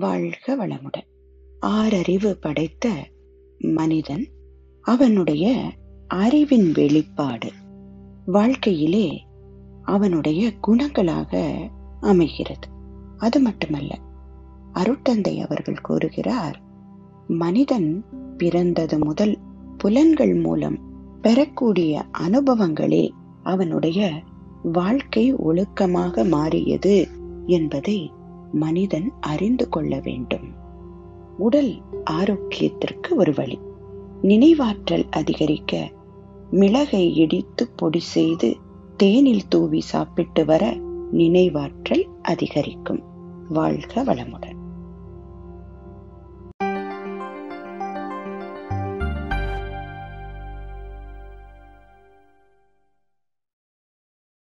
வாழ்க வளமுடன் ஆறறிவு படைத்த மனிதன் அவனுடைய அறிவின் வெளிப்பாடு வாழ்க்கையிலே அவனுடைய குணங்களாக அமைகிறது அது மட்டுமல்ல அருட்தந்தை அவர்கள் கூறுகிறார் மனிதன் பிறந்தது முதல் புலன்கள் மூலம் பெறக்கூடிய அனுபவங்களே அவனுடைய வாழ்க்கை ஒழுக்கமாக மாறியது என்பதை மனிதன் அறிந்து கொள்ள வேண்டும் உடல் ஆரோக்கியத்திற்கு ஒரு வழி நினைவாற்றல் அதிகரிக்க மிளகை இடித்து பொடி செய்து தேனில் தூவி சாப்பிட்டு வர நினைவாற்றல் அதிகரிக்கும் வாழ்க வளமுடன்